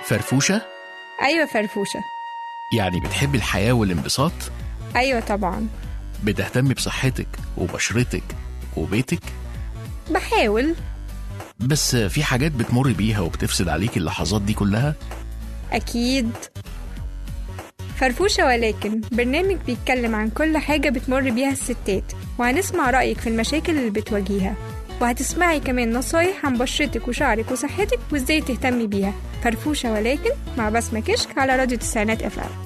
فرفوشة أيوة فرفوشة يعني بتحبي الحياة والانبساط أيوة طبعا بتهتمي بصحتك وبشرتك وبيتك بحاول بس في حاجات بتمر بيها وبتفسد عليك اللحظات دي كلها أكيد فرفوشة ولكن برنامج بيتكلم عن كل حاجة بتمر بيها الستات وهنسمع رأيك في المشاكل اللي بتواجهها وهتسمعي كمان نصايح عن بشرتك وشعرك وصحتك وازاي تهتمي بيها فرفوشة ولكن مع بسمة كشك على راديو تسعينات اف ام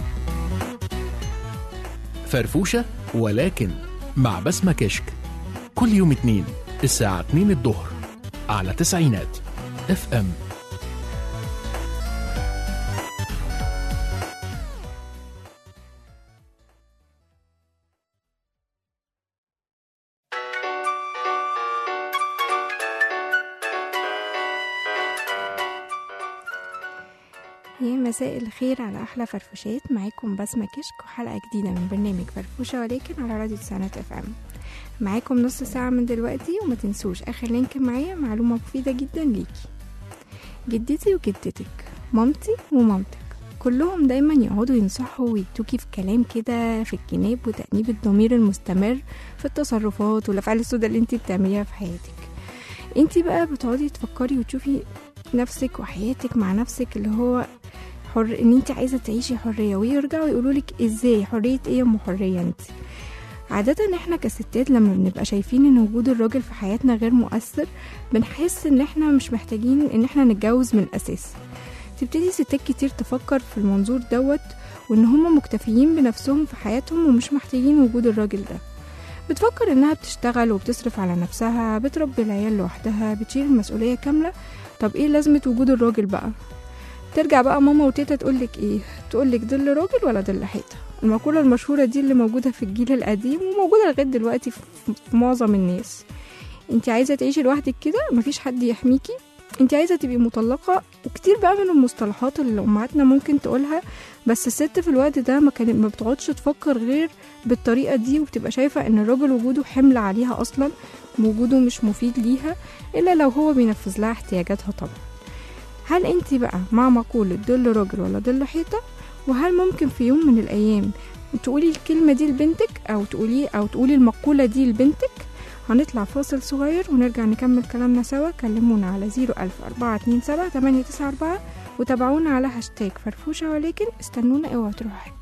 فرفوشة ولكن مع بسمة كشك كل يوم اتنين الساعة 2 الظهر على تسعينات اف ام يا مساء الخير على أحلى فرفوشات معاكم بسمة كشك وحلقة جديدة من برنامج فرفوشة ولكن على راديو تسعينات اف ام معاكم نص ساعة من دلوقتي وما تنسوش آخر لينك معايا معلومة مفيدة جدا ليكي جدتي وجدتك مامتي ومامتك كلهم دايما يقعدوا ينصحوا ويدوكي في كلام كده في الجناب وتأنيب الضمير المستمر في التصرفات والأفعال السوداء اللي انتي بتعمليها في حياتك انتي بقى بتقعدي تفكري وتشوفي نفسك وحياتك مع نفسك اللي هو حر ان انت عايزه تعيشي حريه ويرجعوا يقولوا لك ازاي حريه ايه يا ام حريه انت عادة احنا كستات لما بنبقى شايفين ان وجود الراجل في حياتنا غير مؤثر بنحس ان احنا مش محتاجين ان احنا نتجوز من الاساس تبتدي ستات كتير تفكر في المنظور دوت وان هما مكتفيين بنفسهم في حياتهم ومش محتاجين وجود الراجل ده بتفكر انها بتشتغل وبتصرف على نفسها بتربي العيال لوحدها بتشيل المسؤولية كاملة طب ايه لازمة وجود الراجل بقى ترجع بقى ماما وتيتا تقولك ايه تقولك ظل راجل ولا ظل حيطة المقولة المشهورة دي اللي موجودة في الجيل القديم وموجودة لغاية دلوقتي في في معظم الناس انت عايزة تعيشي لوحدك كده مفيش حد يحميكي انت عايزة تبقي مطلقة وكتير بقى من المصطلحات اللي امهاتنا ممكن تقولها بس الست في الوقت ده ما كانت ما بتقعدش تفكر غير بالطريقة دي وبتبقى شايفة ان الراجل وجوده حمل عليها اصلا وجوده مش مفيد ليها الا لو هو بينفذ لها احتياجاتها طبعا هل انت بقى مع مقولة ظل راجل ولا ظل حيطة وهل ممكن في يوم من الايام تقولي الكلمة دي لبنتك او تقولي او تقولي المقولة دي لبنتك هنطلع فاصل صغير ونرجع نكمل كلامنا سوا كلمونا على 01000 427 894 وتابعونا على هاشتاج فرفوشة ولكن استنونا اوعوا تروحوا حتة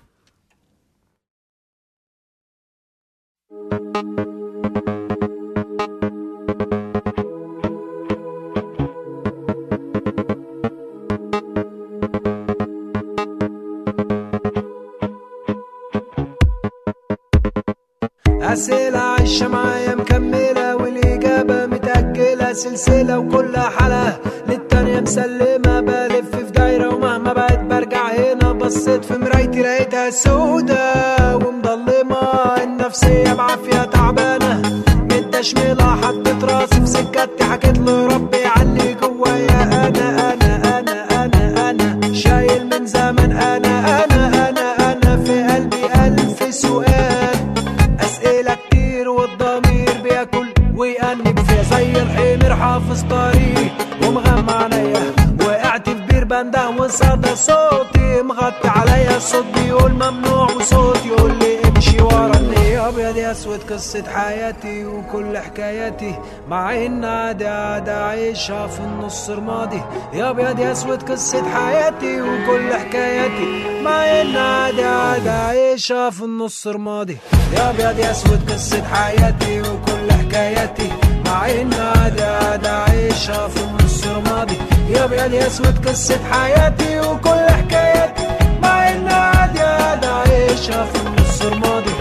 أسئلة عايشة معايا مكملة والإجابة متأجلة سلسلة وكل حلقة للتانية مسلمة بلف في دايرة ومهما بقيت برجع هنا بصيت في مرايتي لقيتها سودة ومضلمة النفسية بعافية تعبانة متشملة حطيت راسي في سكتي حكيت لربي علي جوايا أنا أنا أنا أنا أنا شايل من زمان أنا أنا أنا أنا في قلبي ألف سؤال أسئلة كتير والضمير بياكل ويأنب فيها زي الحمير حافظ طريق ومغمى عينيا وقعت في بير بنده وصدى صوتي مغطي عليا الصوت بيقول ممنوع وصوت يقول لي امشي ورا النية ابيض يا اسود قصة حياتي وكل حكاياتي مع ان عادي عادي عايشها في النص رمادي يا ابيض يا اسود قصة حياتي وكل حكاياتي مع ان عادي عادي عايشها في النص رمادي يا ابيض يا اسود قصة حياتي وكل حكاياتي مع ان عادي عادي عايشها في النص رمادي يا ابيض يا اسود قصة حياتي وكل حكاياتي مع ان عادي عادي عايشها في النص رمادي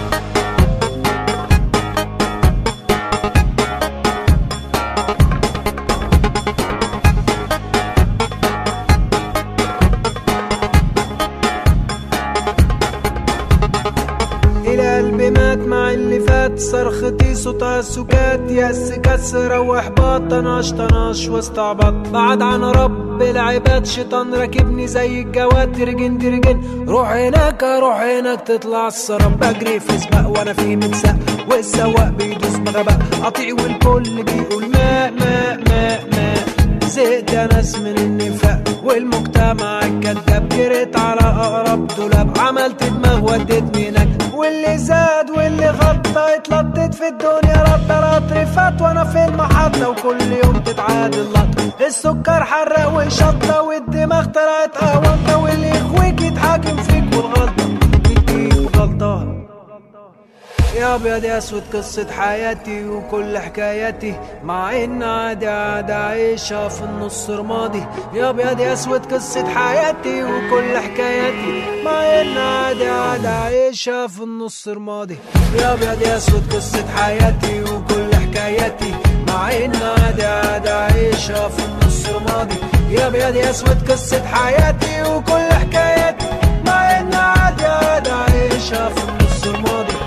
الى قلبي مات مع اللي فات صرختي صوتها سكات يأس كسر واحباط طناش طناش واستعبط بعد عن رب العباد شيطان راكبني زي الجواد ترجن ترجن روح هناك روح هناك تطلع السراب بجري في سباق وانا في متساق والسواق بيدوس بغباء قطيع والكل بيقول ماء ماء ماء ماء زهقت يا ناس من النفاق والمجتمع الكداب جريت على اقرب دولاب عملت دماغ وديتني نجم واللي زاد واللي غطى اتلطت في الدنيا رد رطر فات وانا في المحطة وكل يوم تتعاد اللطة السكر حرق وشطة والدماغ طلعت قهوة واللي يخويك يتحاكم فيك والغلطة يديك غلطان يا ابيض يا اسود قصة حياتي وكل حكاياتي مع ان عادي عادي عايشها في النص رمادي يا ابيض يا اسود قصة حياتي وكل حكاياتي مع ان عادي عادي عايشها في النص رمادي يا ابيض يا اسود قصة حياتي وكل حكاياتي مع ان عادي عادي عايشها في النص رمادي يا ابيض يا اسود قصة حياتي وكل حكاياتي مع ان عادي عادي عايشها في النص رمادي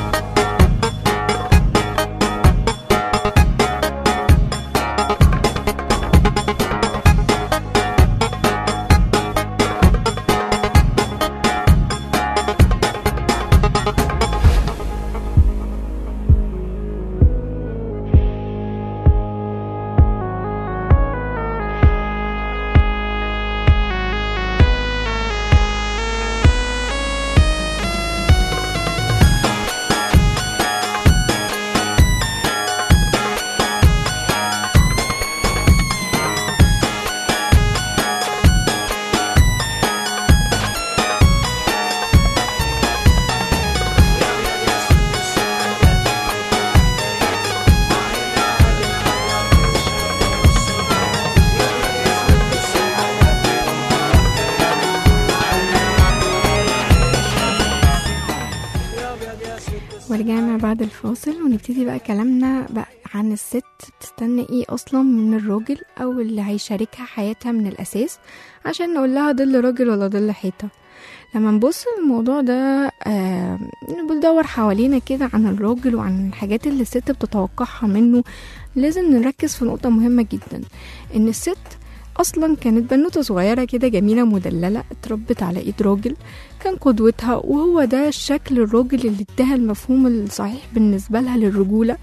ورجعنا بعد الفاصل ونبتدي بقى كلامنا بقى عن الست بتستنى ايه اصلا من الراجل او اللي هيشاركها حياتها من الاساس عشان نقول لها ظل راجل ولا ظل حيطه لما نبص للموضوع ده آه بندور حوالينا كده عن الراجل وعن الحاجات اللي الست بتتوقعها منه لازم نركز في نقطة مهمة جدا ان الست اصلا كانت بنوتة صغيرة كده جميلة مدللة اتربت على ايد راجل كان قدوتها وهو ده الشكل الراجل اللي اداها المفهوم الصحيح بالنسبة لها للرجولة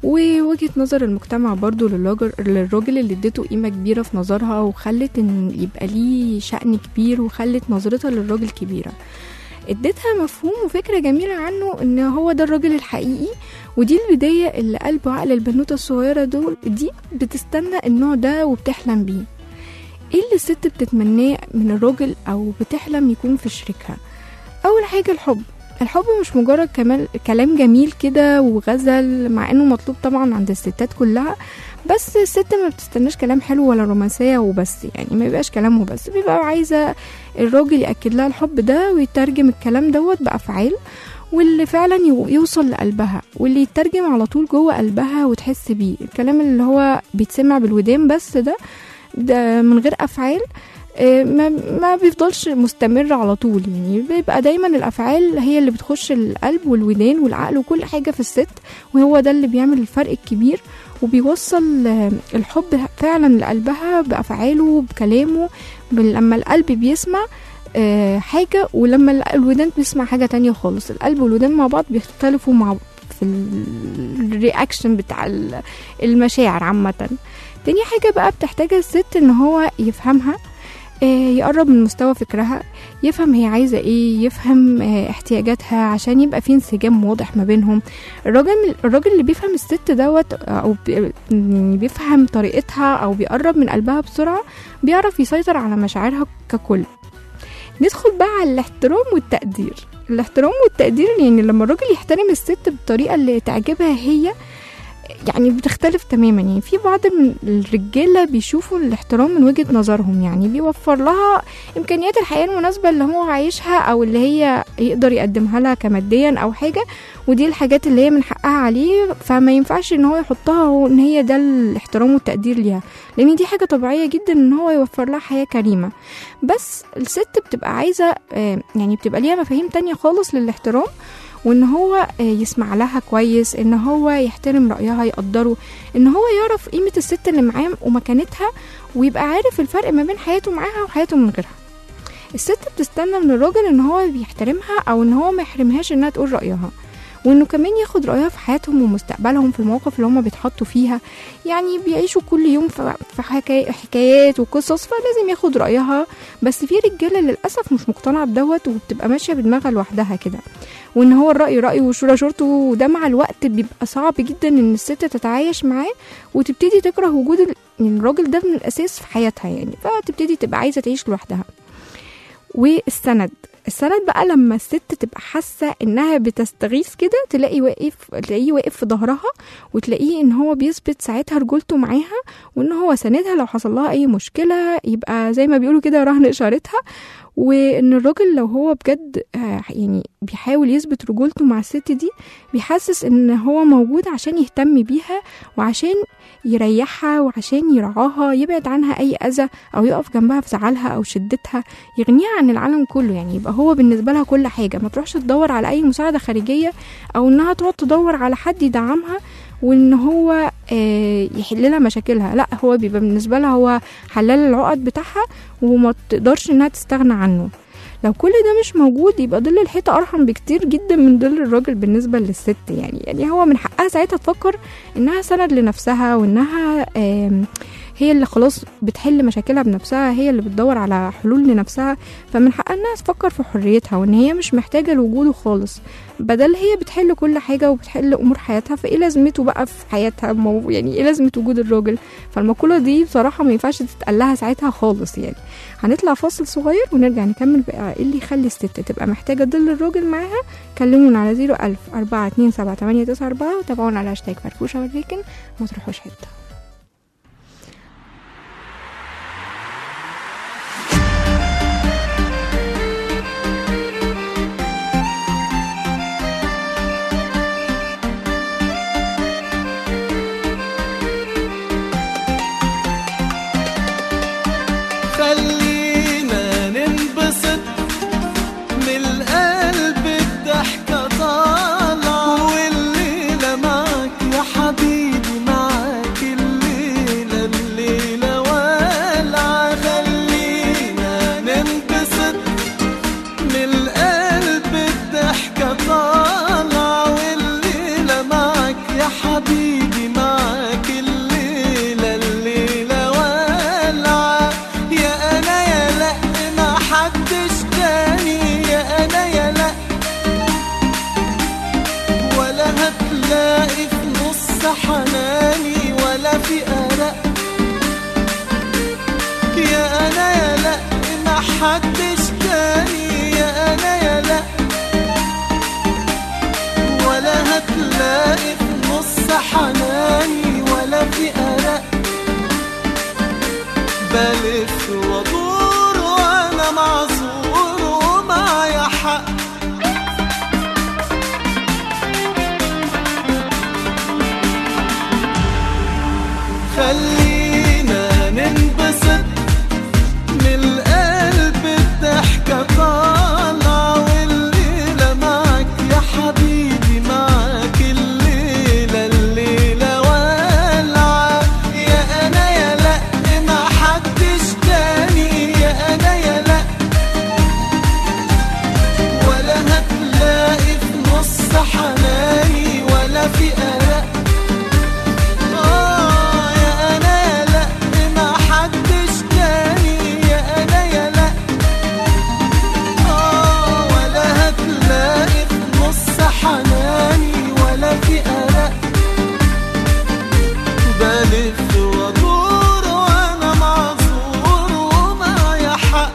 ووجهة نظر المجتمع برضو للراجل, للراجل اللي اديته قيمة كبيرة في نظرها وخلت ان يبقى ليه شأن كبير وخلت نظرتها للراجل كبيرة اديتها مفهوم وفكرة جميلة عنه ان هو ده الراجل الحقيقي ودي البداية اللي قلب وعقل البنوتة الصغيرة دول دي بتستنى النوع ده وبتحلم بيه ايه اللي الست بتتمناه من الراجل او بتحلم يكون في شريكها اول حاجة الحب الحب مش مجرد كمال كلام جميل كده وغزل مع انه مطلوب طبعا عند الستات كلها بس الست ما بتستناش كلام حلو ولا رومانسية وبس يعني ما يبقاش كلام وبس بيبقى عايزة الراجل يأكد لها الحب ده ويترجم الكلام دوت بأفعال واللي فعلا يو- يوصل لقلبها واللي يترجم على طول جوه قلبها وتحس بيه الكلام اللي هو بيتسمع بالودان بس ده ده من غير افعال آه، ما ما بيفضلش مستمر على طول يعني بيبقى دايما الافعال هي اللي بتخش القلب والودان والعقل وكل حاجه في الست وهو ده اللي بيعمل الفرق الكبير وبيوصل آه، الحب فعلا لقلبها بافعاله بكلامه بال- لما القلب بيسمع آه، حاجه ولما ال- الودان بيسمع حاجه تانية خالص القلب والودان مع بعض بيختلفوا مع في الرياكشن بتاع ال- المشاعر عامه تاني حاجة بقى بتحتاجها الست ان هو يفهمها آه، يقرب من مستوى فكرها يفهم هي عايزة ايه يفهم آه، احتياجاتها عشان يبقى في انسجام واضح ما بينهم الراجل الراجل اللي بيفهم الست دوت او بي- يعني بيفهم طريقتها او بيقرب من قلبها بسرعة بيعرف يسيطر على مشاعرها ككل ندخل بقى على الاحترام والتقدير الاحترام والتقدير يعني لما الراجل يحترم الست بالطريقة اللي تعجبها هي يعني بتختلف تماما يعني في بعض من الرجاله بيشوفوا الاحترام من وجهه نظرهم يعني بيوفر لها امكانيات الحياه المناسبه اللي هو عايشها او اللي هي يقدر يقدمها لها كماديا او حاجه ودي الحاجات اللي هي من حقها عليه فما ينفعش ان هو يحطها هو ان هي ده الاحترام والتقدير ليها لان دي حاجه طبيعيه جدا ان هو يوفر لها حياه كريمه بس الست بتبقى عايزه آه، يعني بتبقى ليها مفاهيم تانية خالص للاحترام وان هو آه، يسمع لها كويس ان هو يحترم رايها يقدره ان هو يعرف قيمه الست اللي معاه ومكانتها ويبقى عارف الفرق ما بين حياته معاها وحياته من غيرها الست بتستنى من الراجل ان هو بيحترمها او ان هو ما يحرمهاش انها تقول رايها وانه كمان ياخد رايها في حياتهم ومستقبلهم في المواقف اللي هم بيتحطوا فيها يعني بيعيشوا كل يوم في في حكاي- حكايات وقصص فلازم ياخد رايها بس في رجاله للاسف مش مقتنعه بدوت وبتبقى ماشيه بدماغها لوحدها كده وان هو الراي رايه والشورى شورته وده مع الوقت بيبقى صعب جدا ان الست تتعايش معاه وتبتدي تكره وجود ال- يعني الراجل ده من الاساس في حياتها يعني فتبتدي تبقى عايزه تعيش لوحدها والسند السند بقى لما الست تبقى حاسه انها بتستغيث كده تلاقي واقف تلاقيه واقف في ظهرها وتلاقيه ان هو بيثبت ساعتها رجولته معاها وان هو ساندها لو حصل لها اي مشكله يبقى زي ما بيقولوا كده رهن اشارتها وان الراجل لو هو بجد آه، يعني بيحاول يثبت رجولته مع الست دي بيحسس ان هو موجود عشان يهتم بيها وعشان يريحها وعشان يرعاها يبعد عنها اي اذى او يقف جنبها في زعلها او شدتها يغنيها عن العالم كله يعني يبقى هو بالنسبه لها كل حاجه ما تروحش تدور على اي مساعده خارجيه او انها تقعد تدور على حد يدعمها وان هو آه، يحل لها مشاكلها لا هو بيبقى بالنسبه لها هو حلال العقد بتاعها وما تقدرش انها تستغنى عنه لو كل ده مش موجود يبقى ظل الحيطه ارحم بكتير جدا من ظل الراجل بالنسبه للست يعني يعني هو من حقها ساعتها تفكر انها سند لنفسها وانها آم، هي اللي خلاص بتحل مشاكلها بنفسها هي اللي بتدور على حلول لنفسها فمن حقها انها تفكر في حريتها وان هي مش محتاجه لوجوده خالص بدل هي بتحل كل حاجه وبتحل امور حياتها فايه لازمته بقى في حياتها مو- يعني ايه لازمه وجود الراجل فالمقوله دي بصراحه ما ينفعش تتقال لها ساعتها خالص يعني هنطلع فاصل صغير ونرجع نكمل بقى ايه اللي يخلي الست تبقى محتاجه تضل الراجل معاها كلمونا على 01000 427 وتابعونا على هاشتاج فرفوشه والفيكن ما تروحوش حته خلينا ننبسط من القلب الضحكة طالعة والليلة معك يا حبيبي معك الليلة الليلة والعة خلينا ننبسط من القلب الضحكة طالعة والليلة معك يا حبيبي معك الليلة الليلة والعة يا أنا يا لأ ما حدش تاني يا أنا يا لأ ولا هتلاقي في نص حناني ولا في قلق يا أنا يا لأ ما حدش تاني يا أنا يا لأ ولا هتلاقي في نص حناني ولا في قلق بلف وادور وانا معذور ومعايا حق خلينا ننبسط من القلب الضحكة طالعة والليلة معك يا حبيبي معك الليلة الليلة والعة يا أنا يا لأ ما حدش تاني يا أنا يا لأ ولا هتلاقي في نص حناني ولا في قلق آه يا أنا يا لأ ما حدش تاني يا أنا يا لأ آه ولا هتلاقي في نص حناني ولا في قلق بلف وادور وأنا معذور ومعايا حق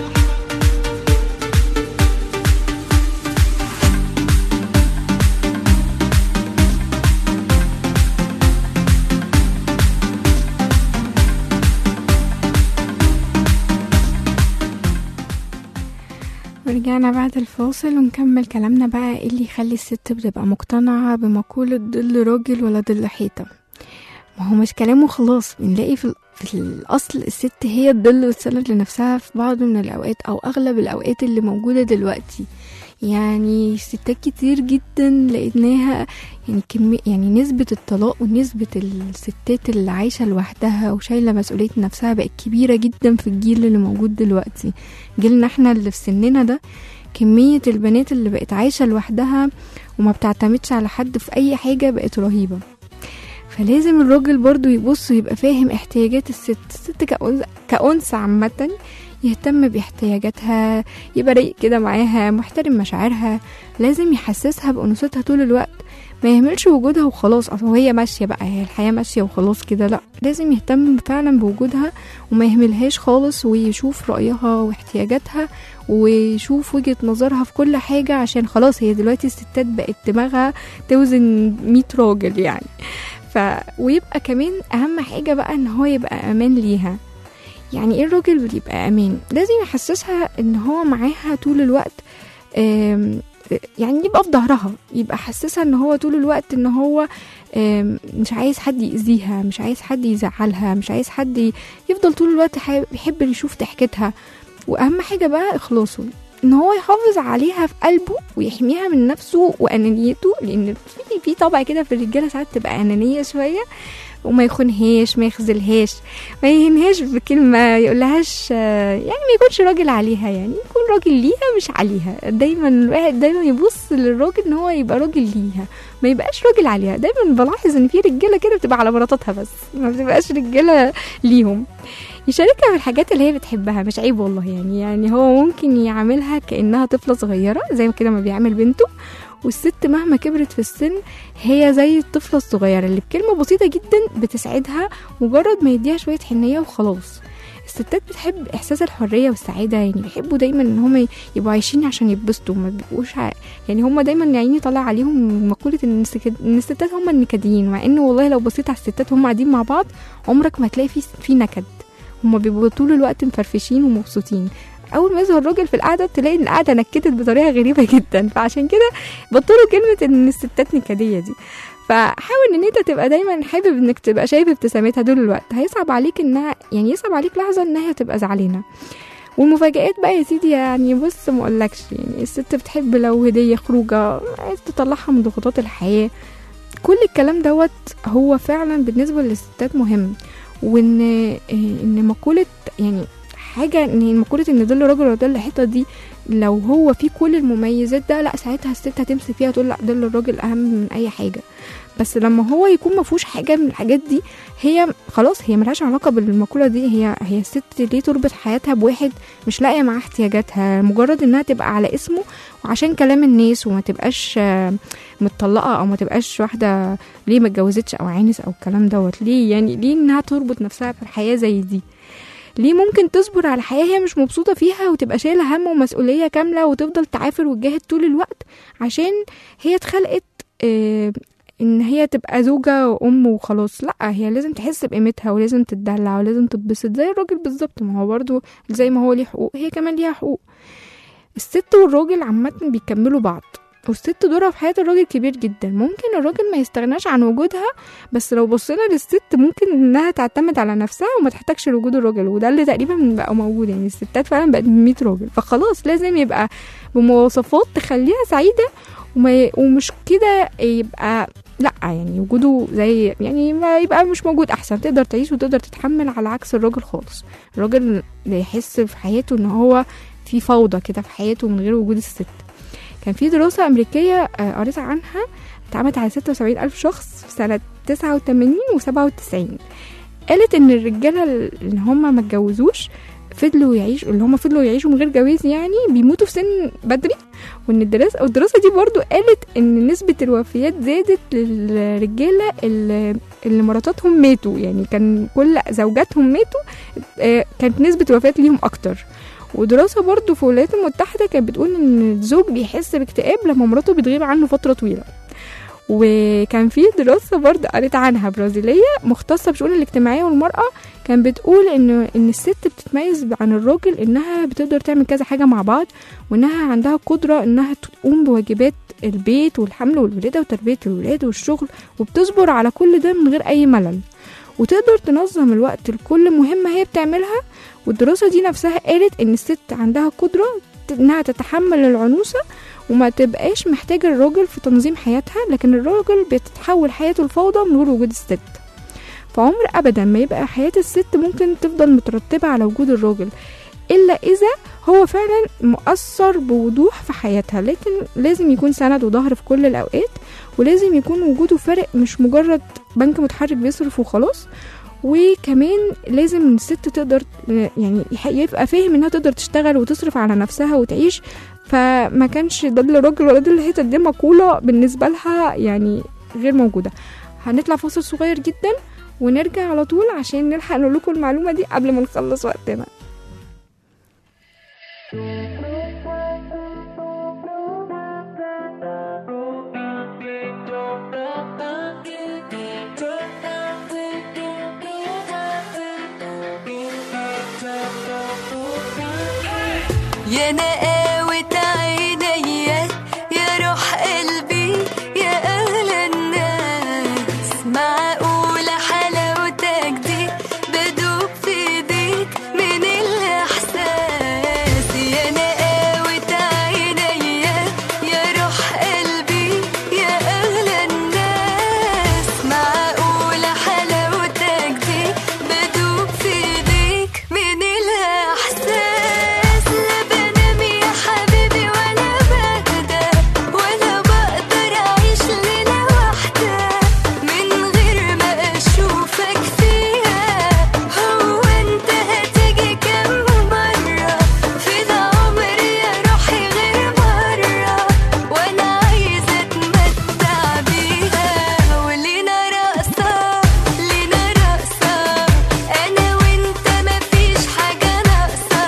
ورجعنا بعد الفاصل ونكمل كلامنا بقى ايه اللي يخلي الست بتبقى مقتنعة بمقولة ظل راجل ولا ظل حيطة ما هو مش كلامه خلاص بنلاقي في, ال- في الأصل الست هي الظل والسند لنفسها في بعض من الأوقات أو أغلب الأوقات اللي موجودة دلوقتي يعني ستات كتير جدا لقيناها يعني كمية يعني نسبة الطلاق ونسبة الستات اللي عايشة لوحدها وشايلة مسؤولية نفسها بقت كبيرة جدا في الجيل اللي موجود دلوقتي جيلنا احنا اللي في سننا ده كمية البنات اللي بقت عايشة لوحدها وما بتعتمدش على حد في أي حاجة بقت رهيبة فلازم الراجل برضو يبص ويبقى فاهم احتياجات الست الست كأنثى كأنثى عامة يهتم باحتياجاتها يبقى رايق كده معاها محترم مشاعرها لازم يحسسها بأنوثتها طول الوقت ما يهملش وجودها وخلاص اصل هي ماشيه بقى هي الحياه ماشيه وخلاص كده لا لازم يهتم فعلا بوجودها وما يهملهاش خالص ويشوف رايها واحتياجاتها ويشوف وجهه نظرها في كل حاجه عشان خلاص هي دلوقتي الستات بقت دماغها توزن 100 راجل يعني ف ويبقى كمان اهم حاجه بقى ان هو يبقى امان ليها يعني ايه الراجل يبقى امان لازم يحسسها ان هو معاها طول الوقت آم، يعني يبقى في ظهرها يبقى حسسها ان هو طول الوقت ان هو آم، مش عايز حد يأذيها مش عايز حد يزعلها مش عايز حد ي- يفضل طول الوقت حي- بيحب يشوف ضحكتها واهم حاجه بقى اخلاصه ان هو يحافظ عليها في قلبه ويحميها من نفسه وانانيته لان في في طبع كده في الرجاله ساعات تبقى انانيه شويه وما يخونهاش ما يخذلهاش ما يهنهاش بكلمة يقولهاش آه، يعني ما يكونش راجل عليها يعني يكون راجل ليها مش عليها دايما الواحد دايما يبص للراجل ان هو يبقى راجل ليها ما يبقاش راجل عليها دايما بلاحظ ان في رجالة كده بتبقى على مراتاتها بس ما بتبقاش رجالة ليهم يشاركها في الحاجات اللي هي بتحبها مش عيب والله يعني يعني هو ممكن يعاملها كأنها طفلة صغيرة زي ما كده ما بيعمل بنته والست مهما كبرت في السن هي زي الطفلة الصغيرة اللي بكلمة بسيطة جدا بتسعدها مجرد ما يديها شوية حنية وخلاص الستات بتحب احساس الحريه والسعاده يعني بيحبوا دايما ان هم يبقوا عايشين عشان يتبسطوا ما بيبقوش ع... يعني هم دايما يا عيني طالع عليهم مقوله ان السك- إن الستات هم النكديين مع ان والله لو بصيت على الستات هم قاعدين مع بعض عمرك ما هتلاقي في في نكد هم بيبقوا طول الوقت مفرفشين ومبسوطين اول ما يظهر راجل في القعده تلاقي ان القعده نكدت بطريقه غريبه جدا فعشان كده بطلوا كلمه ان الستات نكديه دي فحاول ان انت تبقى دايما حابب انك تبقى شايف ابتسامتها طول الوقت هيصعب عليك انها يعني يصعب عليك لحظه انها تبقى زعلانه والمفاجآت بقى يا سيدي يعني بص ما اقولكش يعني الست بتحب لو هديه خروجه عايز تطلعها من ضغوطات الحياه كل الكلام دوت هو فعلا بالنسبه للستات مهم وان ان مقوله يعني حاجه ان مقوله ان ظل راجل وظل حيطه دي لو هو في كل المميزات ده لا ساعتها الست هتمسك فيها تقول لا ظل الراجل اهم من اي حاجه بس لما هو يكون ما فيهوش حاجه من الحاجات دي هي خلاص هي ملهاش علاقه بالمقوله دي هي هي الست ليه تربط حياتها بواحد مش لاقيه معاه احتياجاتها مجرد انها تبقى على اسمه وعشان كلام الناس وما تبقاش آه، متطلقه او ما تبقاش واحده ليه ما اتجوزتش او عانس او الكلام دوت ليه يعني ليه انها تربط نفسها في الحياه زي دي ليه ممكن تصبر على حياة هي مش مبسوطة فيها وتبقى شايلة هم ومسؤولية كاملة وتفضل تعافر وتجاهد طول الوقت عشان هي اتخلقت آه، ان هي تبقى زوجة وام وخلاص لا هي لازم تحس بقيمتها ولازم تتدلع ولازم تتبسط زي الراجل بالظبط ما هو برضو زي ما هو ليه حقوق هي كمان ليها حقوق الست والراجل عامة بيكملوا بعض والست دورها في حياة الراجل كبير جدا ممكن الراجل ما يستغناش عن وجودها بس لو بصينا للست ممكن انها تعتمد على نفسها وما تحتاجش لوجود الراجل وده اللي تقريبا بقى موجود يعني الستات فعلا بقت 100 راجل فخلاص لازم يبقى بمواصفات تخليها سعيدة وما ي... ومش كده يبقى لا يعني وجوده زي يعني ما يبقى مش موجود احسن تقدر تعيش وتقدر تتحمل على عكس الراجل خالص الراجل اللي يحس في حياته ان هو في فوضى كده في حياته من غير وجود الست كان في دراسة أمريكية آه، قريت عنها اتعملت على 76 ألف شخص في سنة 89 و 97 قالت إن الرجالة اللي هم ما اتجوزوش فضلوا يعيشوا اللي هم فضلوا يعيشوا من غير جواز يعني بيموتوا في سن بدري وان الدراسه والدراسه دي برضو قالت ان نسبه الوفيات زادت للرجاله اللي, اللي مراتاتهم ماتوا يعني كان كل زوجاتهم ماتوا آه، كانت نسبه الوفيات ليهم اكتر ودراسة برضو في الولايات المتحدة كانت بتقول إن الزوج بيحس باكتئاب لما مراته بتغيب عنه فترة طويلة وكان في دراسة برضه قريت عنها برازيلية مختصة بالشؤون الاجتماعية والمرأة كان بتقول إن إن الست بتتميز عن الراجل إنها بتقدر تعمل كذا حاجة مع بعض وإنها عندها قدرة إنها تقوم بواجبات البيت والحمل والولادة وتربية الولاد والشغل وبتصبر على كل ده من غير أي ملل وتقدر تنظم الوقت لكل مهمة هي بتعملها والدراسة دي نفسها قالت إن الست عندها قدرة إنها تتحمل العنوسة وما تبقاش محتاجة الراجل في تنظيم حياتها لكن الراجل بتتحول حياته لفوضى من غير وجود الست فعمر أبدا ما يبقى حياة الست ممكن تفضل مترتبة على وجود الراجل الا اذا هو فعلا مؤثر بوضوح في حياتها لكن لازم يكون سند وظهر في كل الاوقات ولازم يكون وجوده فارق مش مجرد بنك متحرك بيصرف وخلاص وكمان لازم الست تقدر يعني يح- يبقى فاهم انها تقدر تشتغل وتصرف على نفسها وتعيش فما كانش ده الراجل ولا ده الحتت دي مقولة بالنسبة لها يعني غير موجودة هنطلع فاصل صغير جدا ونرجع على طول عشان نلحق نقول لكم المعلومة دي قبل ما نخلص وقتنا يا نقاوة عينيا يا روح قلبي يا أغلى الناس معقولة حلاوتك دي بدوب في ايديك من الإحساس يا نقاوة عينيا يا روح قلبي يا أغلى الناس معقولة حلاوتك دي بدوب في ايديك من الإحساس لا بنام يا حبيبي ولا بهدى ولا بقدر أعيش ليلة واحدة من غير ما أشوفك فيها هو أنت هتيجي كم مرة في ده عمري يا روحي غير مرة وأنا عايزة أتمتع بيها ولينا رقصة لينا رقصة أنا وأنت مفيش حاجة ناقصة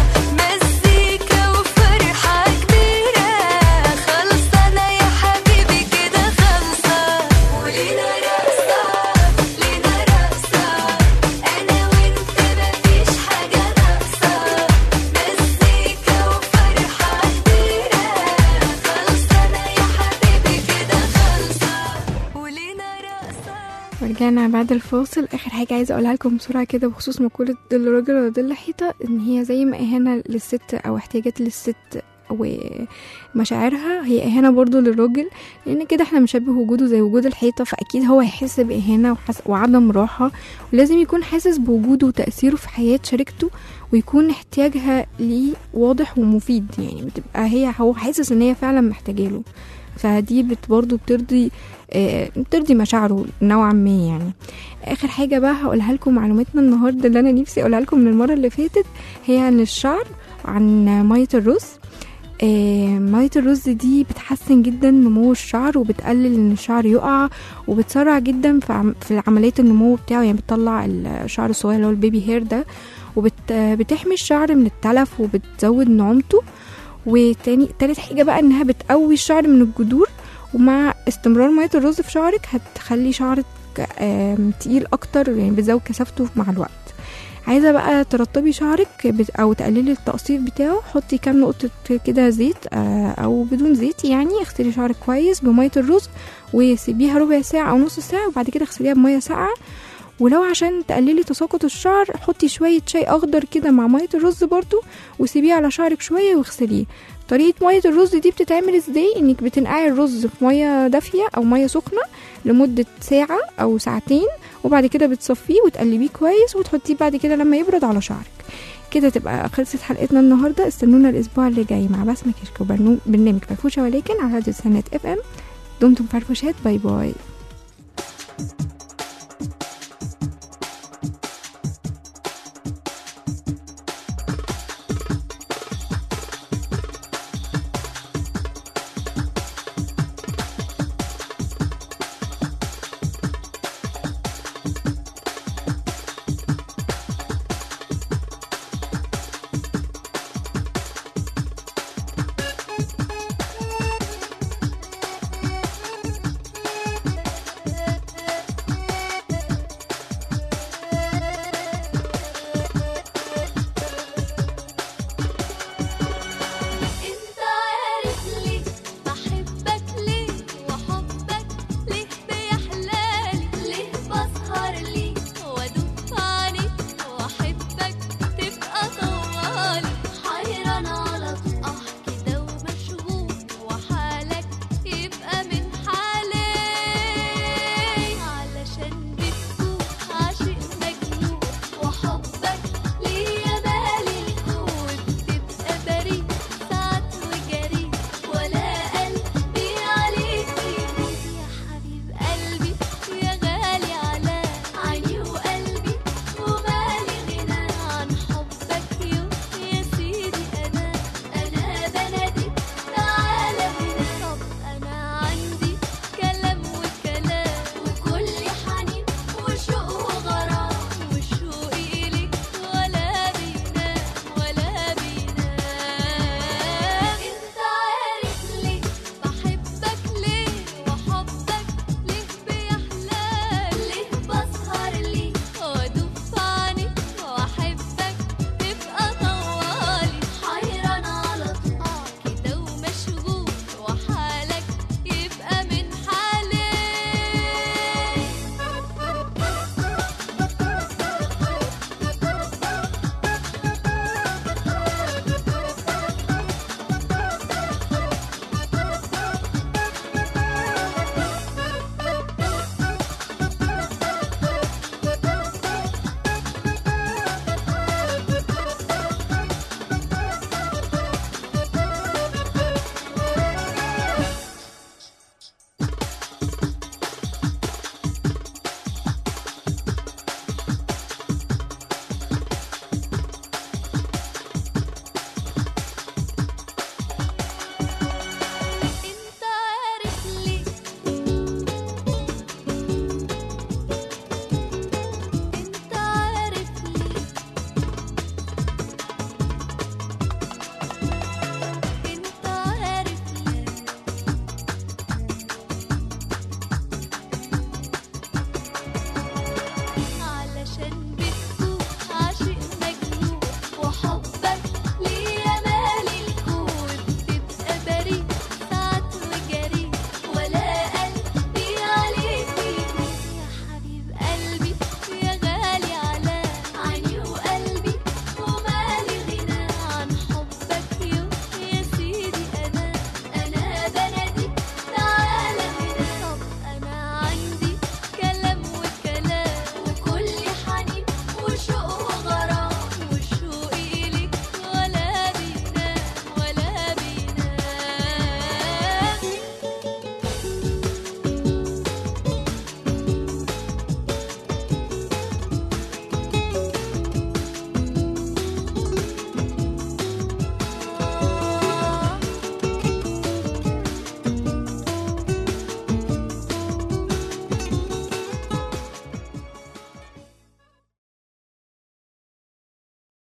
مزيكا وفرحة كبيرة خلصانة يا حبيبي كده خلصة ولينا رقصة لينا رقصة أنا وأنت مفيش حاجة ناقصة مزيكا وفرحة كبيرة خلصانة يا حبيبي كده خلصة ولينا رقصة ورجعنا بعد الفاصل اخر حاجه عايزه اقولها لكم بسرعه كده بخصوص مقوله ظل راجل ولا ظل حيطه ان هي زي ما اهانه للست او احتياجات للست ومشاعرها هي اهانه برضو للراجل لان كده احنا بنشبه وجوده زي وجود الحيطه فاكيد هو هيحس باهانه وحس وعدم راحه ولازم يكون حاسس بوجوده وتاثيره في حياه شريكته ويكون احتياجها ليه واضح ومفيد يعني بتبقى هي هو حاسس ان هي فعلا محتاجاله فدي بت برضه بترضي آه، بترضي مشاعره نوعا ما يعني اخر حاجه بقى هقولها لكم معلوماتنا النهارده اللي انا نفسي اقولها لكم من المره اللي فاتت هي عن الشعر وعن ميه الرز آه، مية الرز دي بتحسن جدا نمو الشعر وبتقلل ان الشعر يقع وبتسرع جدا في عم- في عملية النمو بتاعه يعني بتطلع الشعر الصغير اللي هو البيبي هير ده وبتحمي الشعر من التلف وبتزود نعومته وتاني تالت حاجة بقى انها بتقوي الشعر من الجذور ومع استمرار مية الرز في شعرك هتخلي شعرك آم، تقيل اكتر يعني بتزود كثافته مع الوقت عايزه بقى ترطبي شعرك بت- او تقللي التقصير بتاعه حطي كام نقطه كده زيت آه، او بدون زيت يعني اغسلي شعرك كويس بميه الرز وسيبيها ربع ساعه او نص ساعه وبعد كده اغسليها بميه ساقعه ولو عشان تقللي تساقط الشعر حطي شويه شاي اخضر كده مع ميه الرز برضو وسيبيه على شعرك شويه واغسليه طريقه ميه الرز دي بتتعمل ازاي انك بتنقعي الرز في ميه دافيه او ميه سخنه لمده ساعه او ساعتين وبعد كده بتصفيه وتقلبيه كويس وتحطيه بعد كده لما يبرد على شعرك كده تبقى خلصت حلقتنا النهارده استنونا الاسبوع اللي جاي مع بسمة كشك وبرنامج فرفوشه ولكن على راديو سنة اف ام دمتم فرفوشات باي باي